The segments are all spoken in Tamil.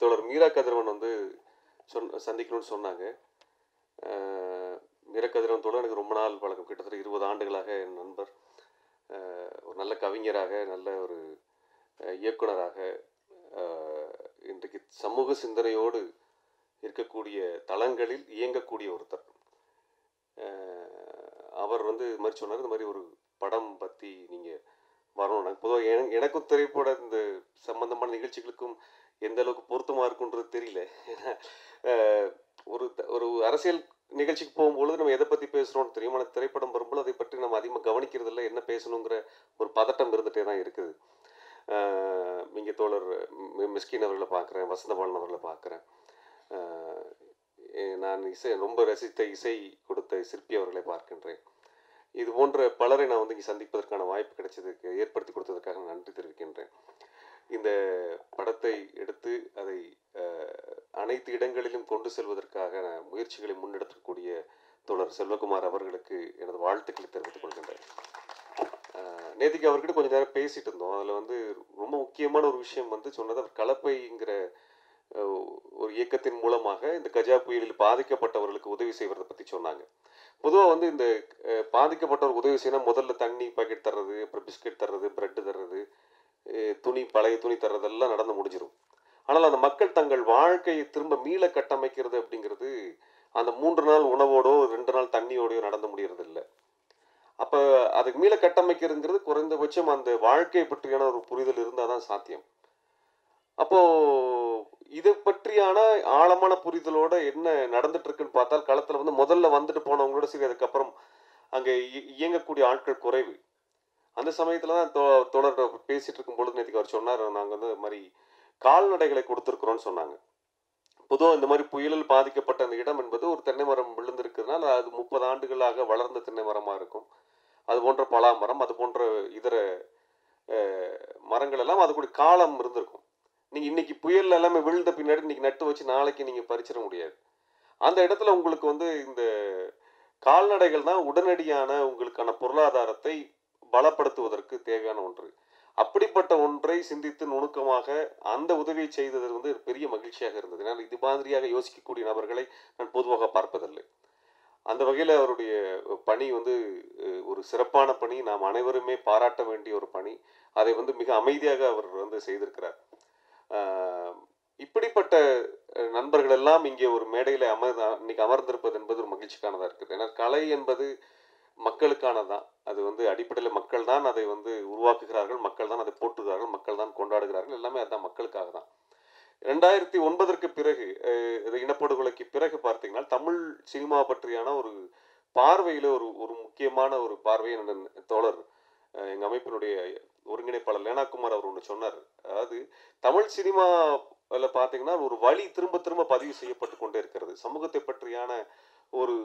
தோழர் மீரா கதிரவன் வந்து சொன் சந்திக்கணும்னு சொன்னாங்க அஹ், மீரா கதிரவன் தோழர் எனக்கு ரொம்ப நாள் பழக்கம் கிட்டத்தட்ட இருபது ஆண்டுகளாக என் நண்பர் அஹ், ஒரு நல்ல கவிஞராக நல்ல ஒரு அஹ், இயக்குனராக அஹ், இன்றைக்கு சமூக சிந்தனையோடு இருக்கக்கூடிய தளங்களில் இயங்கக்கூடிய ஒருத்தர் அஹ், அவர் வந்து இது மாதிரி சொன்னார் இந்த மாதிரி ஒரு படம் பற்றி நீங்கள் வரணும் எனக்கு பொதுவாக எனக்கு எனக்கும் திரைப்பட இந்த சம்பந்தமான நிகழ்ச்சிகளுக்கும் எந்த அளவுக்கு பொருத்தமாக இருக்குன்றது தெரியல ஏன்னா அஹ், ஒரு த- ஒரு அரசியல் நிகழ்ச்சிக்கு போகும்பொழுது நம்ம எதை பற்றி பேசுகிறோம்னு தெரியும் ஆனால் திரைப்படம் வரும்போது அதை பற்றி நம்ம அதிகமாக கவனிக்கிறது இல்லை என்ன பேசணுங்கிற ஒரு பதட்டம் இருந்துகிட்டே தான் இருக்குது இங்கே தோழர் மி- மிஸ்கின் அவர்களை பார்க்குறேன் வசந்தபாலன் அவர்களை பார்க்குறேன் நான் இசை ரொம்ப ரசித்த இசை கொடுத்த சிற்பி அவர்களை பார்க்கின்றேன் இது போன்ற பலரை நான் வந்து இங்கே சந்திப்பதற்கான வாய்ப்பு கிடைச்சதுக்கு ஏற்படுத்தி கொடுத்ததற்காக நன்றி தெரிவிக்கின்றேன் இந்த படத்தை எடுத்து அதை அஹ், அனைத்து இடங்களிலும் கொண்டு செல்வதற்காக நான் முயற்சிகளை முன்னெடுக்கக்கூடிய தோழர் செல்வகுமார் அவர்களுக்கு எனது வாழ்த்துக்களை தெரிவித்துக் கொள்கின்றேன் அஹ், நேத்திக்கு அவர்கிட்ட கொஞ்ச நேரம் பேசிட்டு இருந்தோம் அதில் வந்து ரொம்ப முக்கியமான ஒரு விஷயம் வந்து சொன்னது அவர் கலப்பைங்கிற அஹ், ஒரு இயக்கத்தின் மூலமாக இந்த கஜா புயலில் பாதிக்கப்பட்டவர்களுக்கு உதவி செய்வதை பற்றி சொன்னாங்க பொதுவாக வந்து இந்த அஹ், பாதிக்கப்பட்டவர் உதவி செய்யணும் முதல்ல தண்ணி பாக்கெட் தர்றது அப்புறம் பிஸ்கட் தர்றது பிரெட் தர்றது அஹ், துணி பழைய துணி தர்றதெல்லாம் நடந்து முடிஞ்சிடும் ஆனால் அந்த மக்கள் தங்கள் வாழ்க்கையை திரும்ப மீள கட்டமைக்கிறது அப்படிங்கிறது அந்த மூன்று நாள் உணவோடோ ரெண்டு நாள் தண்ணியோடயோ நடந்து முடியறது இல்லை அப்போ அதுக்கு மீள கட்டமைக்கிறதுங்கிறது குறைந்தபட்சம் அந்த வாழ்க்கையை பற்றியான ஒரு புரிதல் இருந்தால் தான் சாத்தியம் அப்போ இதை பற்றியான ஆழமான புரிதலோட என்ன நடந்துட்டு இருக்குன்னு பார்த்தால் களத்தில் வந்து முதல்ல வந்துட்டு போனவங்களோட சரி அதுக்கப்புறம் அங்கே இ- இயங்கக்கூடிய ஆட்கள் குறைவு அந்த சமயத்தில் தான் தோ தொடர் பேசிட்டு இருக்கும் பொழுது நேற்றுக்கு அவர் சொன்னார் நாங்கள் வந்து இது மாதிரி கால்நடைகளை கொடுத்துருக்குறோன்னு சொன்னாங்க பொதுவாக இந்த மாதிரி புயலில் பாதிக்கப்பட்ட அந்த இடம் என்பது ஒரு தென்னை மரம் விழுந்திருக்கிறதுனால அது முப்பது ஆண்டுகளாக வளர்ந்த தென்னை மரமாக இருக்கும் அது போன்ற பலா மரம் அது போன்ற இதர அஹ், மரங்கள் எல்லாம் அதுக்குடைய காலம் இருந்திருக்கும் நீங்கள் இன்னைக்கு புயல் எல்லாமே விழுந்த பின்னாடி இன்னைக்கு நட்டு வச்சு நாளைக்கு நீங்கள் பறிச்சிட முடியாது அந்த இடத்துல உங்களுக்கு வந்து இந்த கால்நடைகள் தான் உடனடியான உங்களுக்கான பொருளாதாரத்தை பலப்படுத்துவதற்கு தேவையான ஒன்று அப்படிப்பட்ட ஒன்றை சிந்தித்து நுணுக்கமாக அந்த உதவியை செய்தது வந்து ஒரு பெரிய மகிழ்ச்சியாக இருந்தது ஏன்னா இது மாதிரியாக யோசிக்கக்கூடிய நபர்களை நான் பொதுவாக பார்ப்பதில்லை அந்த வகையில் அவருடைய பணி வந்து அஹ், ஒரு சிறப்பான பணி நாம் அனைவருமே பாராட்ட வேண்டிய ஒரு பணி அதை வந்து மிக அமைதியாக அவர் வந்து செய்திருக்கிறார் ஆஹ், இப்படிப்பட்ட அஹ், நண்பர்கள் எல்லாம் இங்கே ஒரு மேடையில் அமர் இன்னைக்கு அமர்ந்திருப்பது என்பது ஒரு மகிழ்ச்சிக்கானதாக இருக்குது ஏன்னா கலை என்பது மக்களுக்கானதான் அது வந்து அடிப்படையில் மக்கள் தான் அதை வந்து உருவாக்குகிறார்கள் மக்கள் தான் அதை போற்றுகிறார்கள் மக்கள் தான் கொண்டாடுகிறார்கள் எல்லாமே அதுதான் மக்களுக்காக தான் ரெண்டாயிரத்தி ஒன்பதற்கு பிறகு அஹ், இது இனப்படுகொலைக்கு பிறகு பார்த்தீங்கன்னா தமிழ் சினிமா பற்றியான ஒரு பார்வையில் ஒரு ஒரு முக்கியமான ஒரு பார்வையை என்னோட தோழர் அஹ், எங்க அமைப்பினுடைய ஒருங்கிணைப்பாளர் லேனாகுமார் அவர் ஒன்று சொன்னார் அதாவது தமிழ் சினிமாவில் பார்த்தீங்கன்னா ஒரு வழி திரும்ப திரும்ப பதிவு செய்யப்பட்டு கொண்டே இருக்கிறது சமூகத்தை பற்றியான ஒரு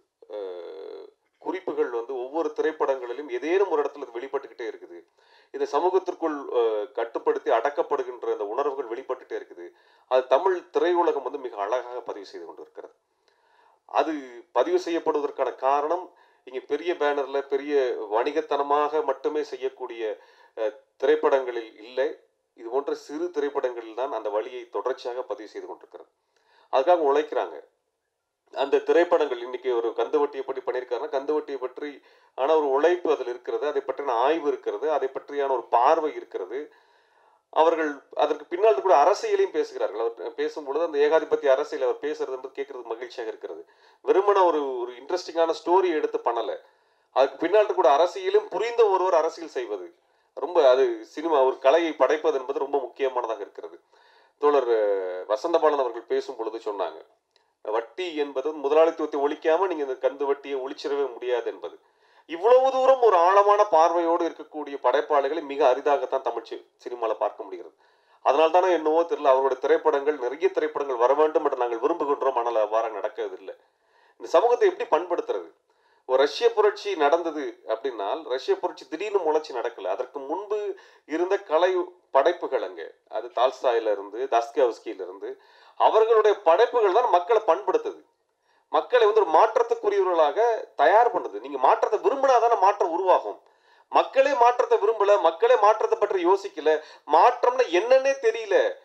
அஹ், குறிப்புகள் வந்து ஒவ்வொரு திரைப்படங்களிலும் ஏதேனும் ஒரு இடத்துல அது வெளிப்பட்டுக்கிட்டே இருக்குது இந்த சமூகத்திற்குள் அஹ், கட்டுப்படுத்தி அடக்கப்படுகின்ற அந்த உணர்வுகள் வெளிப்பட்டுட்டே இருக்குது அது தமிழ் திரையுலகம் வந்து மிக அழகாக பதிவு செய்து கொண்டு இருக்கிறது அது பதிவு செய்யப்படுவதற்கான காரணம் இங்கே பெரிய பேனர்ல பெரிய வணிகத்தனமாக மட்டுமே செய்யக்கூடிய அஹ், திரைப்படங்களில் இல்லை இது போன்ற சிறு திரைப்படங்களில் தான் அந்த வழியை தொடர்ச்சியாக பதிவு செய்து கொண்டிருக்கிறது அதுக்காக உழைக்கிறாங்க அந்த திரைப்படங்கள் இன்னைக்கு ஒரு கந்துவட்டியை பற்றி பண்ணியிருக்காருன்னா கந்துவட்டியை பற்றி ஆன ஒரு உழைப்பு அதில் இருக்கிறது அதை பற்றின ஆய்வு இருக்கிறது அதை பற்றியான ஒரு பார்வை இருக்கிறது அவர்கள் அதற்கு பின்னால் கூட அரசியலையும் பேசுகிறார்கள் அவர் பேசும்பொழுது அந்த ஏகாதிபத்திய அரசியல் அவர் பேசுறது என்பது கேட்கறது மகிழ்ச்சியாக இருக்கிறது வெறுமன ஒரு ஒரு இன்ட்ரெஸ்டிங்கான ஸ்டோரி எடுத்து பண்ணலை அதுக்கு பின்னால் கூட அரசியலும் புரிந்த ஒருவர் அரசியல் செய்வது ரொம்ப அது சினிமா ஒரு கலையை படைப்பது என்பது ரொம்ப முக்கியமானதாக இருக்கிறது தோழர் அஹ், வசந்தபாலன் அவர்கள் பேசும் பொழுது சொன்னாங்க வட்டி என்பது முதலாளித்துவத்தை ஒழிக்காம நீங்க இந்த கந்து வட்டியை ஒழிச்சிடவே முடியாது என்பது இவ்வளவு தூரம் ஒரு ஆழமான பார்வையோடு இருக்கக்கூடிய படைப்பாளிகளை மிக அரிதாகத்தான் தமிழ் சி- சினிமால பார்க்க முடிகிறது அதனால தானே என்னவோ தெரியல அவருடைய திரைப்படங்கள் நிறைய திரைப்படங்கள் வர வேண்டும் என்று நாங்கள் விரும்புகின்றோம் ஆனால் அவ்வாறு நடக்கவில்லை இந்த சமூகத்தை எப்படி பண்படுத்துறது ஒரு ரஷ்ய புரட்சி நடந்தது அப்படின்னால் ரஷ்ய புரட்சி திடீர்னு முளைச்சி நடக்கல அதற்கு முன்பு இருந்த கலை படைப்புகள் அங்கே அது தால்ஸ்டாயில இருந்து தாஸ்கியாவஸ்கியில இருந்து அவர்களுடைய படைப்புகள் தான் மக்களை பண்படுத்துது மக்களை வந்து ஒரு மாற்றத்துக்குரியவர்களாக தயார் பண்ணுது நீங்க மாற்றத்தை விரும்பினாதானே மாற்றம் உருவாகும் மக்களே மாற்றத்தை விரும்பல மக்களே மாற்றத்தை பற்றி யோசிக்கல மாற்றம்னா என்னன்னே தெரியல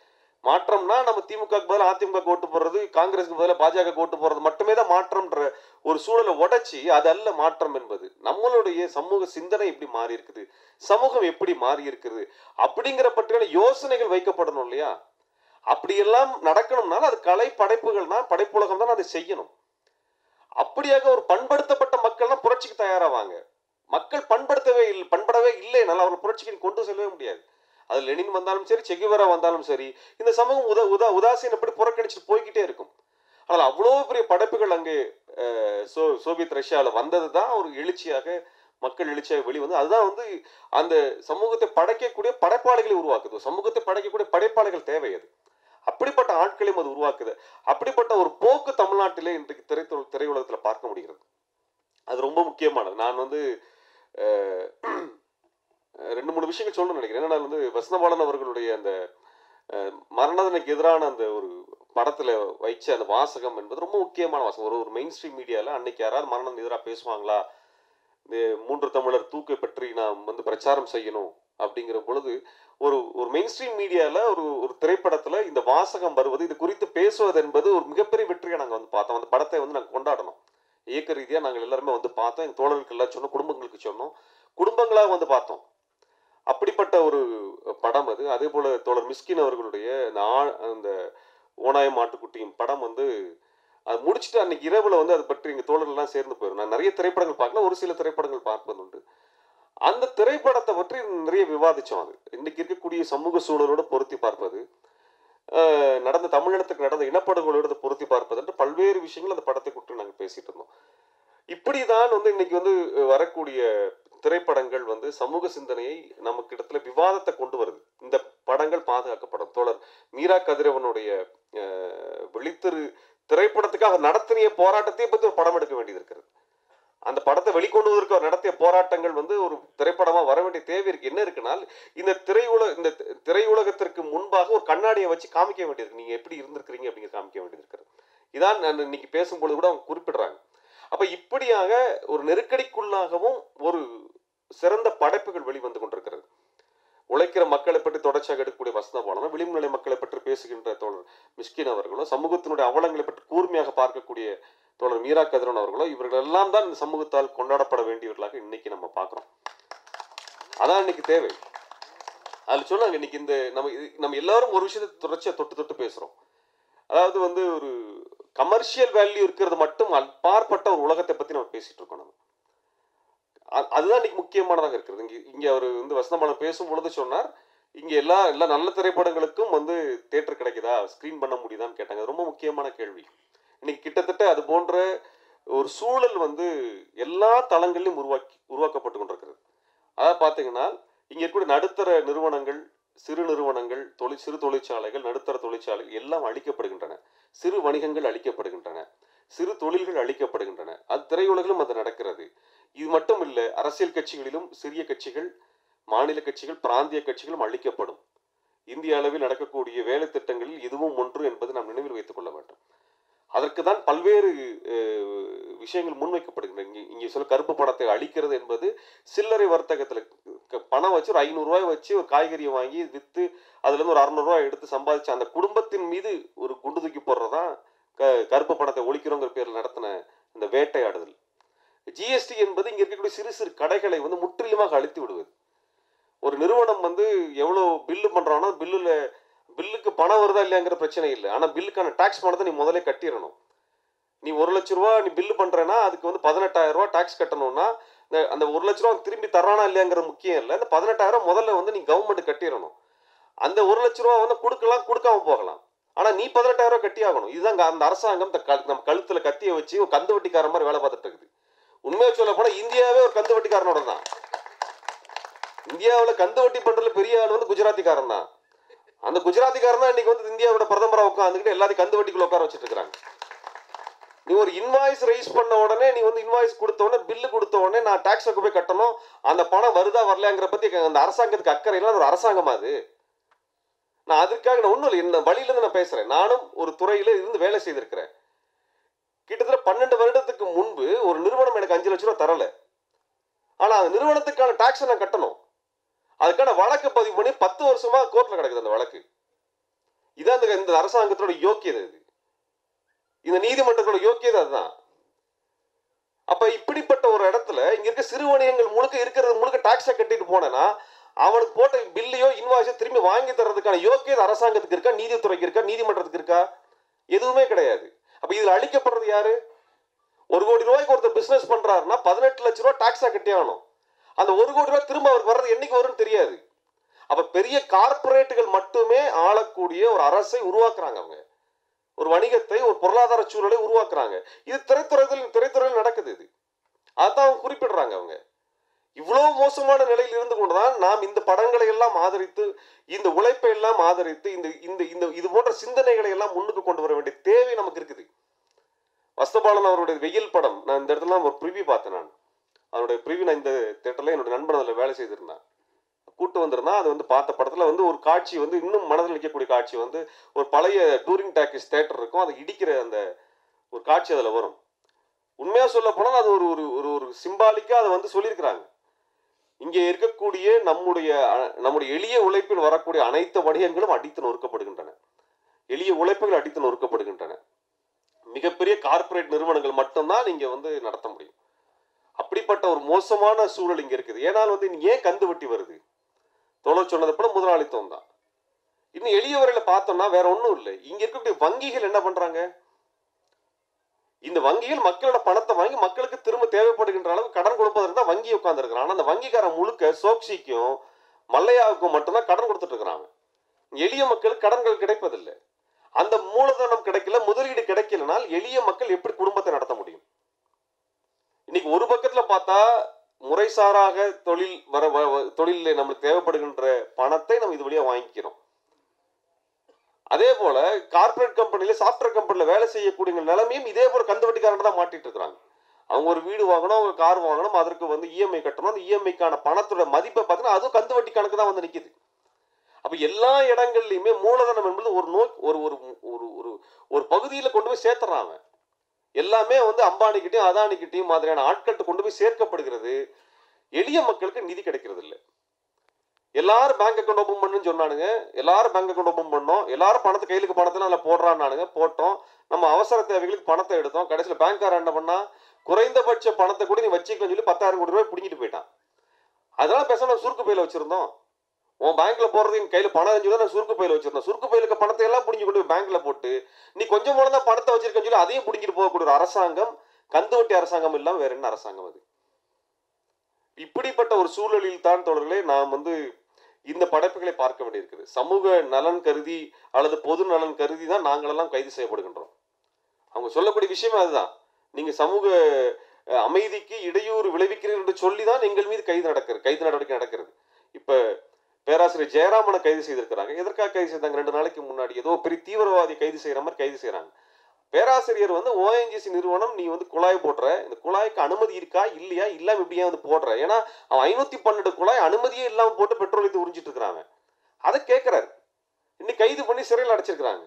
மாற்றம்னா நம்ம திமுக பதிலாக அதிமுக ஓட்டு போடுறது காங்கிரஸுக்கு பதிலாக பாஜக ஓட்டு போடுறது மட்டுமே தான் மாற்றம்ன்ற ஒரு சூழலை உடைச்சி அது அல்ல மாற்றம் என்பது நம்மளுடைய சமூக சிந்தனை எப்படி மாறி இருக்குது சமூகம் எப்படி மாறி இருக்குது அப்படிங்கிற பற்றியான யோசனைகள் வைக்கப்படணும் இல்லையா அப்படியெல்லாம் நடக்கணும்னால அது கலை படைப்புகள் தான் படைப்புலகம் தான் அதை செய்யணும் அப்படியாக ஒரு பண்படுத்தப்பட்ட மக்கள் தான் புரட்சிக்கு தயாராவாங்க மக்கள் பண்படுத்தவே இல்லை பண்படவே இல்லைனால அவர்கள் புரட்சிக்கு கொண்டு செல்லவே முடியாது அது லெனின் வந்தாலும் சரி செகுவரா வந்தாலும் சரி இந்த சமூகம் உதா உதா உதாசீனப்படி புறக்கணிச்சுட்டு போய்கிட்டே இருக்கும் ஆனால் அவ்வளோ பெரிய படைப்புகள் அங்கே அஹ், சோ சோவியத் ரஷ்யாவில் வந்தது தான் ஒரு எழுச்சியாக மக்கள் எழுச்சியாக வெளிவந்து அதுதான் வந்து அந்த சமூகத்தை படைக்கக்கூடிய படைப்பாளிகளை உருவாக்குது சமூகத்தை படைக்கக்கூடிய படைப்பாளிகள் தேவை அது அப்படிப்பட்ட ஆட்களையும் அது உருவாக்குது அப்படிப்பட்ட ஒரு போக்கு தமிழ்நாட்டிலே இன்றைக்கு திரைத்துறை திரையுலகத்தில் பார்க்க முடிகிறது அது ரொம்ப முக்கியமானது நான் வந்து அஹ், ரெண்டு மூணு விஷயங்கள் சொல்லணும்னு நினைக்கிறேன் ஏன்னா நான் வந்து வசனபாலன் அவர்களுடைய அந்த அஹ், மரணதனுக்கு எதிரான அந்த ஒரு படத்துல வைச்ச அந்த வாசகம் என்பது ரொம்ப முக்கியமான வாசகம் ஒரு ஒரு மெயின் ஸ்ட்ரீம் மீடியால அன்னைக்கு யாராவது மரணம் எதிராக பேசுவாங்களா இந்த மூன்று தமிழர் தூக்கை பற்றி நாம் வந்து பிரச்சாரம் செய்யணும் அப்படிங்கிற பொழுது ஒரு ஒரு மெயின் ஸ்ட்ரீம் மீடியால ஒரு ஒரு திரைப்படத்துல இந்த வாசகம் வருவது இது குறித்து பேசுவது என்பது ஒரு மிகப்பெரிய வெற்றியை நாங்கள் வந்து பார்த்தோம் அந்த படத்தை வந்து நாங்கள் கொண்டாடணும் இயக்க ரீதியாக நாங்கள் எல்லாருமே வந்து பார்த்தோம் எங்கள் தோழர்களுக்கு எல்லாம் சொன்னோம் குடும்பங்களுக்கு சொன்னோம் குடும்பங்களாக வந்து பார்த்தோம் அப்படிப்பட்ட ஒரு படம் அது அதே போல தோழர் மிஸ்கின் அவர்களுடைய அந்த ஆ- அந்த ஓனாயம் மாட்டுக்குட்டியும் படம் வந்து அது முடிச்சுட்டு அன்னைக்கு இரவுல வந்து அதை பற்றி எங்க தோழர்கள்லாம் சேர்ந்து போயிடும் நான் நிறைய திரைப்படங்கள் பார்க்கல ஒரு சில திரைப்படங்கள் பார்ப்பது உண்டு அந்த திரைப்படத்தை பற்றி நிறைய விவாதிச்சோம் அது இன்னைக்கு இருக்கக்கூடிய சமூக சூழலோட பொருத்தி பார்ப்பது ஆஹ் நடந்த தமிழினத்துக்கு நடந்த இனப்படுகொலையோட அதை பொருத்தி பார்ப்பது என்று பல்வேறு விஷயங்கள் அந்த படத்தை குறித்து நாங்கள் பேசிட்டு இருந்தோம் இப்படிதான் வந்து இன்னைக்கு வந்து வரக்கூடிய திரைப்படங்கள் வந்து சமூக சிந்தனையை நமக்கு இடத்துல விவாதத்தை கொண்டு வருது இந்த படங்கள் பாதுகாக்கப்படும் தோழர் மீரா கதிரவனுடைய அஹ், விழித்திரு திரைப்படத்துக்காக நடத்திய போராட்டத்தை பத்தி ஒரு படம் எடுக்க வேண்டியது இருக்கிறது அந்த படத்தை வெளிக்கொண்டு வருவதற்கு அவர் நடத்திய போராட்டங்கள் வந்து ஒரு திரைப்படமா வர வேண்டிய தேவை இருக்கு என்ன இருக்குனால் இந்த திரையுலக இந்த தி- திரையுலகத்திற்கு முன்பாக ஒரு கண்ணாடியை வச்சு காமிக்க வேண்டியது நீங்க எப்படி இருந்திருக்கிறீங்க அப்படிங்கிற காமிக்க வேண்டியது இருக்கிறது இதான் நான் இன்னைக்கு பேசும்பொழுது கூட அவங்க குறிப்பிடுறாங்க அப்ப இப்படியாக ஒரு நெருக்கடிக்குள்ளாகவும் ஒரு சிறந்த படைப்புகள் வெளிவந்து கொண்டிருக்கிறது உழைக்கிற மக்களை பற்றி தொடர்ச்சியாக எடுக்கக்கூடிய வசந்த பாலனும் விளிம்புநிலை மக்களை பற்றி பேசுகின்ற தோழர் மிஸ்கின் அவர்களும் சமூகத்தினுடைய அவலங்களை பற்றி கூர்மையாக பார்க்கக்கூடிய தோழர் மீரா கதிரன் அவர்களோ இவர்கள் எல்லாம் தான் இந்த சமூகத்தால் கொண்டாடப்பட வேண்டியவர்களாக இன்னைக்கு நம்ம பார்க்கிறோம் அதான் இன்னைக்கு தேவை அதில் சொன்னாங்க இன்னைக்கு இந்த நம்ம இது- நம்ம எல்லாரும் ஒரு விஷயத்தை தொடர்ச்சியா தொட்டு தொட்டு பேசுறோம் அதாவது வந்து ஒரு கமர்ஷியல் வேல்யூ இருக்கிறது மட்டும் அப்பாற்பட்ட ஒரு உலகத்தை பத்தி நம்ம பேசிட்டு இருக்கோம் நம்ம அ- அதுதான் இன்னைக்கு முக்கியமானதாக இருக்கிறது இங்க இங்க அவர் வந்து வசந்தமானம் பேசும் பொழுது சொன்னார் இங்க எல்லா எல்லா நல்ல திரைப்படங்களுக்கும் வந்து தேட்டர் கிடைக்குதா ஸ்கிரீன் பண்ண முடியுதான்னு கேட்டாங்க அது ரொம்ப முக்கியமான கேள்வி இன்னைக்கு கிட்டத்தட்ட அது போன்ற ஒரு சூழல் வந்து எல்லா தளங்களிலும் உருவாக்கி உருவாக்கப்பட்டு கொண்டிருக்கிறது அதாவது பார்த்தீங்கன்னா இங்க இருக்கக்கூடிய நடுத்தர நிறுவனங்கள் சிறு நிறுவனங்கள் தொழில் சிறு தொழிற்சாலைகள் நடுத்தர தொழிற்சாலைகள் எல்லாம் அழிக்கப்படுகின்றன சிறு வணிகங்கள் அழிக்கப்படுகின்றன சிறு தொழில்கள் அழிக்கப்படுகின்றன அது திரையுலகிலும் அது நடக்கிறது இது மட்டும் இல்லை அரசியல் கட்சிகளிலும் சிறிய கட்சிகள் மாநில கட்சிகள் பிராந்திய கட்சிகளும் அழிக்கப்படும் இந்திய அளவில் நடக்கக்கூடிய வேலை திட்டங்களில் இதுவும் ஒன்று என்பது நாம் நினைவில் வைத்துக் கொள்ள வேண்டும் அதற்கு தான் பல்வேறு அஹ், விஷயங்கள் முன்வைக்கப்படுகின்றன இங்கே இங்கே சொல்ல கருப்பு பணத்தை அழிக்கிறது என்பது சில்லறை வர்த்தகத்தில் க- பணம் வச்சு ஒரு ஐநூறுரூவாய் வச்சு ஒரு காய்கறியை வாங்கி விற்று அதுலேருந்து ஒரு அறநூறுவா எடுத்து சம்பாதிச்சு அந்த குடும்பத்தின் மீது ஒரு குண்டு தூக்கி போடுறதான் க கருப்பு பணத்தை ஒழிக்கிறோங்கிற பேரில் நடத்தின இந்த வேட்டையாடுதல் ஜிஎஸ்டி என்பது இங்கே இருக்கக்கூடிய சிறு சிறு கடைகளை வந்து முற்றிலுமாக அழித்து விடுவது ஒரு நிறுவனம் வந்து எவ்வளோ பில்லு பண்ணுறானோ பில்லுல பில்லுக்கு பணம் வருதா இல்லையாங்கிற பிரச்சனை இல்லை ஆனால் பில்லுக்கான டாக்ஸ் பணத்தை நீ முதல்ல கட்டிடணும் நீ ஒரு லட்ச ரூபா நீ பில்லு பண்ணுறேன்னா அதுக்கு வந்து பதினெட்டாயிரம் ரூபா டாக்ஸ் கட்டணும்னா இந்த அந்த ஒரு லட்ச ரூபா திரும்பி தரானா இல்லையாங்கிற முக்கியம் இல்லை இந்த பதினெட்டாயிரம் முதல்ல வந்து நீ கவர்மெண்ட் கட்டிடணும் அந்த ஒரு லட்ச ரூபா வந்து கொடுக்கலாம் கொடுக்காம போகலாம் ஆனால் நீ பதினெட்டாயிரம் ரூபா கட்டி ஆகணும் இதுதான் அங்க அந்த அரசாங்கம் இந்த கழு- நம்ம கழுத்தில் கத்தியை வச்சு ஒரு கந்து வட்டிக்கார மாதிரி வேலை பார்த்துட்டு இருக்குது உண்மையாக சொல்ல போனால் இந்தியாவே ஒரு கந்து வட்டிக்காரனோட தான் இந்தியாவில் கந்து வட்டி பண்றதுல பெரிய ஆள் வந்து குஜராத்திக்காரன் தான் அந்த குஜராத்திக்காரன் தான் இன்னைக்கு வந்து இந்தியாவோட பிரதமராக உட்காந்துக்கிட்டு எல்லாத்தையும் கந்து வட்டிக்குள்ள உட்கார வச்சுட்டு இருக்காங்க நீ ஒரு இன்வாய்ஸ் ரைஸ் பண்ண உடனே நீ வந்து இன்வாய்ஸ் கொடுத்த உடனே பில்லு கொடுத்த உடனே நான் டாக்ஸ் போய் கட்டணும் அந்த பணம் வருதா வரலையாங்கிற பத்தி அந்த அரசாங்கத்துக்கு அக்கறை இல்லை அது ஒரு அரசாங்கமா அது நான் அதுக்காக நான் ஒன்றும் இல்லை இந்த வழியில இருந்து நான் பேசுறேன் நானும் ஒரு துறையில இருந்து வேலை செய்திருக்கிறேன் கிட்டத்தட்ட பன்னெண்டு வருடத்துக்கு முன்பு ஒரு நிறுவனம் எனக்கு அஞ்சு லட்ச ரூபா தரல ஆனா அந்த நிறுவனத்துக்கான டாக்ஸை நான் கட்டணும் அதுக்கான வழக்கு பதிவு பண்ணி பத்து வருஷமா கோர்ட்ல கிடக்குது அந்த வழக்கு இதான் இந்த இந்த அரசாங்கத்தோட யோக்கியதை இது இந்த நீதிமன்றத்தோட யோக்கியதை அதுதான் அப்ப இப்படிப்பட்ட ஒரு இடத்துல இங்க இருக்க சிறு வணிகங்கள் முழுக்க இருக்கிறது முழுக்க டாக்ஸை கட்டிட்டு போனேன்னா அவனுக்கு போட்ட பில்லையோ இன்வாய்ஸோ திரும்பி வாங்கி தர்றதுக்கான யோக்கியதை அரசாங்கத்துக்கு இருக்கா நீதித்துறைக்கு இருக்கா நீதிமன்றத்துக்கு இருக்கா எதுவுமே கிடையாது அப்ப இதுல அழிக்கப்படுறது யாரு ஒரு கோடி ரூபாய்க்கு ஒருத்தர் பிசினஸ் பண்றாருன்னா பதினெட்டு லட்ச ரூபாய் டாக்ஸா கட்டி ஆகணும் அந்த ஒரு கோடி ரூபாய் திரும்ப அவருக்கு வர்றது என்னைக்கு வரும்னு தெரியாது அப்ப பெரிய கார்ப்பரேட்டுகள் மட்டுமே ஆளக்கூடிய ஒரு அரசை உருவாக்குறாங்க அவங்க ஒரு வணிகத்தை ஒரு பொருளாதார சூழலை உருவாக்குறாங்க இது திரைத்துறையில் திரைத்துறையில் நடக்குது இது அதான் அவங்க குறிப்பிடுறாங்க அவங்க இவ்வளவு மோசமான நிலையில் இருந்து கொண்டுதான் நாம் இந்த படங்களை எல்லாம் ஆதரித்து இந்த உழைப்பை எல்லாம் ஆதரித்து இந்த இந்த இந்த இது போன்ற சிந்தனைகளை எல்லாம் முன்னுக்கு கொண்டு வர வேண்டிய தேவை நமக்கு இருக்குது வஸ்தபாலன் அவருடைய வெயில் படம் நான் இந்த இடத்துல ஒரு ப்ரிவியூ பார்த்தேன் நான் அவருடைய ப்ரிவியூ நான் இந்த தேட்டரில் என்னோட நண்பன் அதில் வேலை செய்திருந்தான் கூட்டு வந்திருந்தான் அது வந்து பார்த்த படத்தில் வந்து ஒரு காட்சி வந்து இன்னும் மனதில் நிற்கக்கூடிய காட்சி வந்து ஒரு பழைய டூரிங் டாக்கிஸ் தேட்டர் இருக்கும் அதை இடிக்கிற அந்த ஒரு காட்சி அதில் வரும் உண்மையாக சொல்ல போனால் அது ஒரு ஒரு ஒரு ஒரு சிம்பாலிக்காக அதை வந்து சொல்லியிருக்கிறாங்க இங்கே இருக்கக்கூடிய நம்முடைய அ- நம்முடைய எளிய உழைப்பில் வரக்கூடிய அனைத்து வணிகங்களும் அடித்து நொறுக்கப்படுகின்றன எளிய உழைப்புகள் அடித்து நொறுக்கப்படுகின்றன மிகப்பெரிய கார்ப்பரேட் நிறுவனங்கள் மட்டும்தான் நீங்க வந்து நடத்த முடியும் அப்படிப்பட்ட ஒரு மோசமான சூழல் இங்க இருக்குது ஏனால் வந்து இங்க ஏன் கந்து வட்டி வருது தோழர் சொன்னது போல முதலாளித்துவம் தான் இன்னும் எளியவர்களை பார்த்தோம்னா வேற ஒன்றும் இல்லை இங்க இருக்கக்கூடிய வங்கிகள் என்ன பண்றாங்க இந்த வங்கிகள் மக்களோட பணத்தை வாங்கி மக்களுக்கு திரும்ப தேவைப்படுகின்ற அளவுக்கு கடன் கொடுப்பதற்கு தான் வங்கி உட்கார்ந்துருக்கிறான் ஆனா அந்த வங்கிக்காரன் முழுக்க சோக்சிக்கும் மல்லையாவுக்கும் மட்டும்தான் கடன் கொடுத்துட்டு இருக்கிறாங்க எளிய மக்களுக்கு கடன்கள் கிடைப்பதில்லை அந்த மூலதனம் கிடைக்கல முதலீடு கிடைக்கலனால் எளிய மக்கள் எப்படி குடும்பத்தை நடத்த முடியும் இன்னைக்கு ஒரு பக்கத்துல பார்த்தா முறைசாராக தொழில் வர வ- வ- தொழிலில் நம்மளுக்கு தேவைப்படுகின்ற பணத்தை நம்ம இது வழியா வாங்கிக்கிறோம் அதே போல கார்ப்பரேட் கம்பெனில சாஃப்ட்வேர் கம்பெனில வேலை செய்யக்கூடிய நிலைமையும் இதே போல கந்து வட்டிக்காரன் தான் மாட்டிட்டு இருக்கிறாங்க அவங்க ஒரு வீடு வாங்கணும் அவங்க கார் வாங்கணும் அதற்கு வந்து இஎம்ஐ கட்டணும் அந்த இஎம்ஐக்கான பணத்தோட மதிப்பை பார்த்தீங்கன்னா அதுவும் கந்து வட்டி கணக்கு தான் வந்து நிக்குது அப்ப எல்லா இடங்கள்லையுமே மூலதனம் என்பது ஒரு நோய் ஒரு ஒரு ஒரு ஒரு ஒரு பகுதியில கொண்டு போய் சேர்த்துறாங்க எல்லாமே வந்து அம்பானிக்கிட்டையும் அதானிக்கிட்டையும் மாதிரியான ஆட்கள்கிட்ட கொண்டு போய் சேர்க்கப்படுகிறது எளிய மக்களுக்கு நிதி கிடைக்கிறது இல்லை எல்லாரும் பேங்க் அக்கௌண்ட் ஓப்பன் பண்ணுன்னு சொன்னானுங்க எல்லாரும் பேங்க் அக்கௌண்ட் ஓப்பன் பண்ணோம் எல்லாரும் பணத்தை கையிலுக்கு பணத்தை அதில் போடுறான்னானுங்க போட்டோம் நம்ம அவசர தேவைகளுக்கு பணத்தை எடுத்தோம் கடைசியில் பேங்க்காரன் என்ன பண்ணா குறைந்தபட்ச பணத்தை கூட நீ வச்சுக்கன்னு சொல்லி பத்தாயிரம் கோடி ரூபாய் பிடிங்கிட்டு போயிட்டான் அதனால பேசாம சுருக்கு பையில வச்சிருந்தோம் உன் பேங்க்ல போறது என் கையில பணம் இருந்துச்சு நான் சுருக்கு பையில வச்சிருந்தேன் சுருக்கு பையில இருக்க பணத்தை எல்லாம் புடிங்கி கொண்டு போய் பேங்க்ல போட்டு நீ கொஞ்சம் போல தான் பணத்தை வச்சிருக்கேன்னு சொல்லி அதையும் புடிங்கிட்டு போகக்கூடிய ஒரு அரசாங்கம் கந்து வட்டி அரசாங்கம் இல்லாம வேற என்ன அரசாங்கம் அது இப்படிப்பட்ட ஒரு சூழலில் தான் தொடர்களே நாம் வந்து இந்த படைப்புகளை பார்க்க வேண்டியிருக்குது சமூக நலன் கருதி அல்லது பொது நலன் கருதி தான் நாங்களெல்லாம் கைது செய்யப்படுகின்றோம் அவங்க சொல்லக்கூடிய விஷயமே அதுதான் நீங்க சமூக அஹ், அமைதிக்கு இடையூறு விளைவிக்கிறீர்கள் என்று சொல்லி தான் எங்கள் மீது கைது நடக்கிறது கைது நடவடிக்கை நடக்கிறது இப்ப பேராசிரியர் ஜெயராமனை கைது செய்திருக்கிறாங்க எதற்காக கைது செய்தாங்க ரெண்டு நாளைக்கு முன்னாடி ஏதோ பெரிய தீவிரவாதி கைது செய்யற மாதிரி கைது செய்றாங்க பேராசிரியர் வந்து ஓஎன்ஜிசி நிறுவனம் நீ வந்து குழாய் போடுற இந்த குழாய்க்கு அனுமதி இருக்கா இல்லையா இல்லாம இப்படியே வந்து போடுற ஏன்னா அவன் ஐநூத்தி பன்னெண்டு குழாய் அனுமதியே இல்லாம போட்டு பெட்ரோல் எடுத்து உறிஞ்சிட்டு இருக்கிறாங்க அதை கேட்கிறாரு இன்னைக்கு கைது பண்ணி சிறையில் அடைச்சிருக்கிறாங்க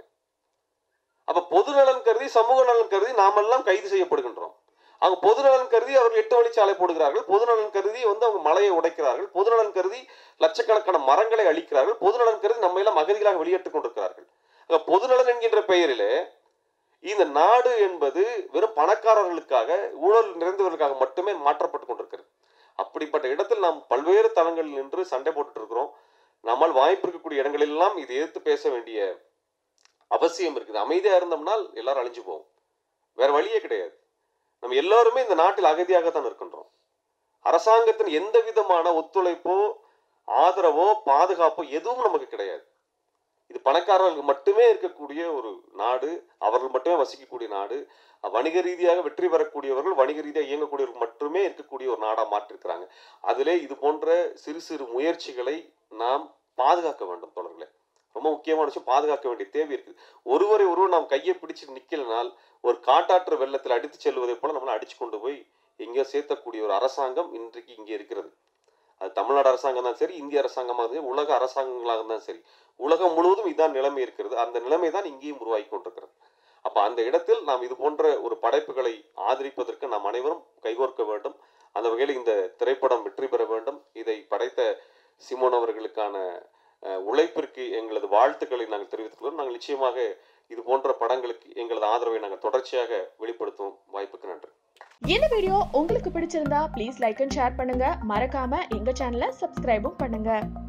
அப்ப பொது நலன் கருதி சமூக நலன் கருதி நாமெல்லாம் கைது செய்யப்படுகின்றோம் அவங்க பொது நலன் கருதி அவர்கள் எட்டு வழிச்சாலை போடுகிறார்கள் பொது நலன் கருதி வந்து அவங்க மலையை உடைக்கிறார்கள் பொது நலன் கருதி லட்சக்கணக்கான மரங்களை அழிக்கிறார்கள் பொது நலன் கருதி நம்ம எல்லாம் அகதிகளாக வெளியேற்றுக் கொண்டிருக்கிறார்கள் ஆக பொது நலன் என்கின்ற பெயரிலே இந்த நாடு என்பது வெறும் பணக்காரர்களுக்காக ஊழல் நிறைந்தவர்களுக்காக மட்டுமே மாற்றப்பட்டு கொண்டிருக்கிறது அப்படிப்பட்ட இடத்தில் நாம் பல்வேறு தளங்களில் நின்று சண்டை போட்டுட்டு இருக்கிறோம் நம்மால் வாய்ப்பு இருக்கக்கூடிய இடங்களெல்லாம் இதை எதிர்த்து பேச வேண்டிய அவசியம் இருக்குது அமைதியா இருந்தோம்னால் எல்லாரும் அழிஞ்சு போவோம் வேற வழியே கிடையாது நம்ம எல்லாருமே இந்த நாட்டில் அகதியாகத்தான் இருக்கின்றோம் அரசாங்கத்தின் எந்த விதமான ஒத்துழைப்போ ஆதரவோ பாதுகாப்போ எதுவும் நமக்கு கிடையாது இது பணக்காரர்களுக்கு மட்டுமே இருக்கக்கூடிய ஒரு நாடு அவர்கள் மட்டுமே வசிக்கக்கூடிய நாடு வணிக ரீதியாக வெற்றி பெறக்கூடியவர்கள் வணிக ரீதியாக இயங்கக்கூடியவர்கள் மட்டுமே இருக்கக்கூடிய ஒரு நாடா மாற்றிருக்கிறாங்க அதிலே இது போன்ற சிறு சிறு முயற்சிகளை நாம் பாதுகாக்க வேண்டும் தொடர்களே ரொம்ப முக்கியமான விஷயம் பாதுகாக்க வேண்டிய தேவை இருக்குது ஒருவரை ஒருவர் நாம் கையை பிடிச்சு நிக்கலனால் ஒரு காட்டாற்று வெள்ளத்தில் அடித்து செல்வதை போல நம்மளை அடிச்சு கொண்டு போய் எங்கேயோ சேர்த்தக்கூடிய ஒரு அரசாங்கம் இன்றைக்கு இங்கே இருக்கிறது அது தமிழ்நாடு அரசாங்கம் தான் சரி இந்திய அரசாங்கமாக இருந்தாலும் சரி, உலக அரசாங்கங்களாக இருந்தாலும் சரி உலகம் முழுவதும் இதான் நிலைமை இருக்கிறது அந்த நிலைமை தான் இங்கேயும் உருவாகி கொண்டிருக்கிறது அப்ப அந்த இடத்தில் நாம் இது போன்ற ஒரு படைப்புகளை ஆதரிப்பதற்கு நாம் அனைவரும் கைகோர்க்க வேண்டும் அந்த வகையில் இந்த திரைப்படம் வெற்றி பெற வேண்டும் இதை படைத்த சிமோன் அவர்களுக்கான அஹ், உழைப்பிற்கு எங்களது வாழ்த்துக்களை நாங்கள் தெரிவித்துக் கொள்கிறோம் நாங்கள் நிச்சயமாக இது போன்ற படங்களுக்கு எங்களது ஆதரவை நாங்கள் தொடர்ச்சியாக வெளிப்படுத்தும் வாய்ப்புக்கு நன்றி இந்த வீடியோ உங்களுக்கு பிடிச்சிருந்தா ப்ளீஸ் லைக் அண்ட் ஷேர் பண்ணுங்க மறக்காம எங்க சேனலை சப்ஸ்கிரைபும் பண்ணுங்க